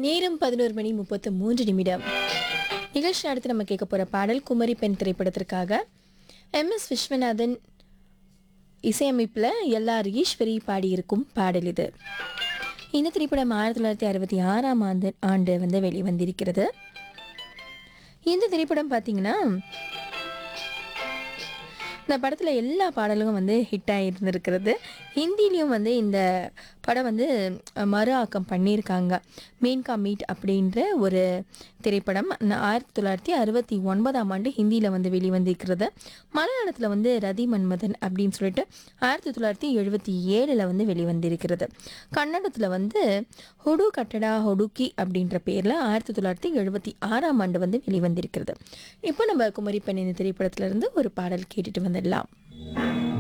நேரம் பதினோரு மணி முப்பத்து மூன்று நிமிடம் நிகழ்ச்சி அடுத்து நம்ம கேட்க போகிற பாடல் குமரி பெண் திரைப்படத்திற்காக எம் எஸ் விஸ்வநாதன் இசையமைப்பில் எல்ஆர் ஈஸ்வரி பாடியிருக்கும் பாடல் இது இந்த திரைப்படம் ஆயிரத்தி தொள்ளாயிரத்தி அறுபத்தி ஆறாம் ஆண்டு ஆண்டு வந்து வெளிவந்திருக்கிறது இந்த திரைப்படம் பார்த்தீங்கன்னா இந்த படத்தில் எல்லா பாடலும் வந்து ஹிட் ஆகியிருந்திருக்கிறது ஹிந்திலையும் வந்து இந்த படம் வந்து அஹ், மறு ஆக்கம் பண்ணியிருக்காங்க மேன்கா மீட் அப்படின்ற ஒரு திரைப்படம் ந- ஆயிரத்தி தொள்ளாயிரத்தி அறுபத்தி ஒன்பதாம் ஆண்டு ஹிந்தியில் வந்து வெளிவந்திருக்கிறது மலையாளத்தில் வந்து ரதி மன்மதன் அப்படின்னு சொல்லிட்டு ஆயிரத்தி தொள்ளாயிரத்தி எழுபத்தி ஏழில் வந்து வெளிவந்திருக்கிறது கன்னடத்தில் வந்து ஹொடு கட்டடா ஹொடுக்கி அப்படின்ற பேரில் ஆயிரத்தி தொள்ளாயிரத்தி எழுபத்தி ஆறாம் ஆண்டு வந்து வெளிவந்திருக்கிறது இப்போ நம்ம குமரி பெண் இந்த திரைப்படத்திலிருந்து ஒரு பாடல் கேட்டுட்டு வந்துடலாம்